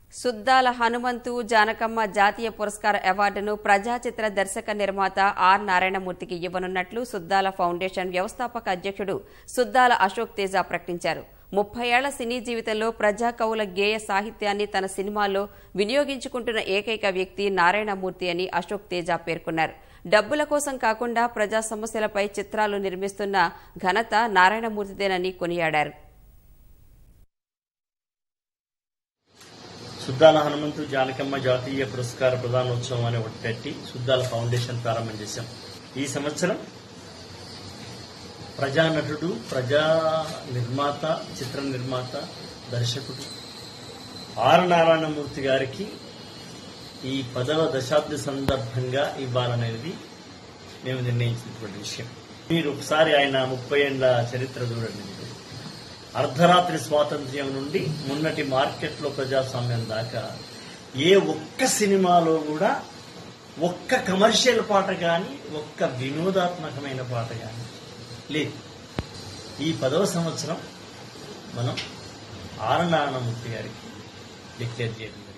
సుద్దాల హనుమంతు జానకమ్మ జాతీయ పురస్కార అవార్డును ప్రజా చిత్ర దర్శక నిర్మాత ఆర్ నారాయణమూర్తికి ఇవ్వనున్నట్లు సుద్దాల ఫౌండేషన్ వ్యవస్థాపక అధ్యక్షుడు సుద్దాల అశోక్ తేజ ప్రకటించారు ముప్పై ఏళ్ల సినీ జీవితంలో ప్రజా కవుల గేయ సాహిత్యాన్ని తన సినిమాల్లో వినియోగించుకుంటున్న ఏకైక వ్యక్తి నారాయణమూర్తి అని అశోక్ తేజ పేర్కొన్నారు డబ్బుల కోసం కాకుండా ప్రజా సమస్యలపై చిత్రాలు నిర్మిస్తున్న ఘనత నారాయణమూర్తిదేనని కొనియాడారు సుద్దాల హనుమంతు జానకమ్మ జాతీయ పురస్కార ప్రదానోత్సవం అనే ఒకటి పెట్టి సుద్దాల ఫౌండేషన్ ప్రారంభం చేశాం ఈ సంవత్సరం ప్రజా నటుడు ప్రజా నిర్మాత చిత్ర నిర్మాత దర్శకుడు ఆర్ నారాయణమూర్తి గారికి ఈ పదవ దశాబ్ది సందర్భంగా ఇవ్వాలనేది మేము నిర్ణయించినటువంటి విషయం మీరు ఒకసారి ఆయన ముప్పై ఏళ్ల చరిత్ర చూడండి మీరు. అర్ధరాత్రి స్వాతంత్ర్యం నుండి మొన్నటి మార్కెట్లో ప్రజాస్వామ్యం దాకా ఏ ఒక్క సినిమాలో కూడా ఒక్క కమర్షియల్ పాట కానీ ఒక్క వినోదాత్మకమైన పాట కానీ లేదు ఈ పదవ సంవత్సరం మనం ఆర్ నారాయణమూర్తి గారికి డిక్లేర్ చేయడం జరిగింది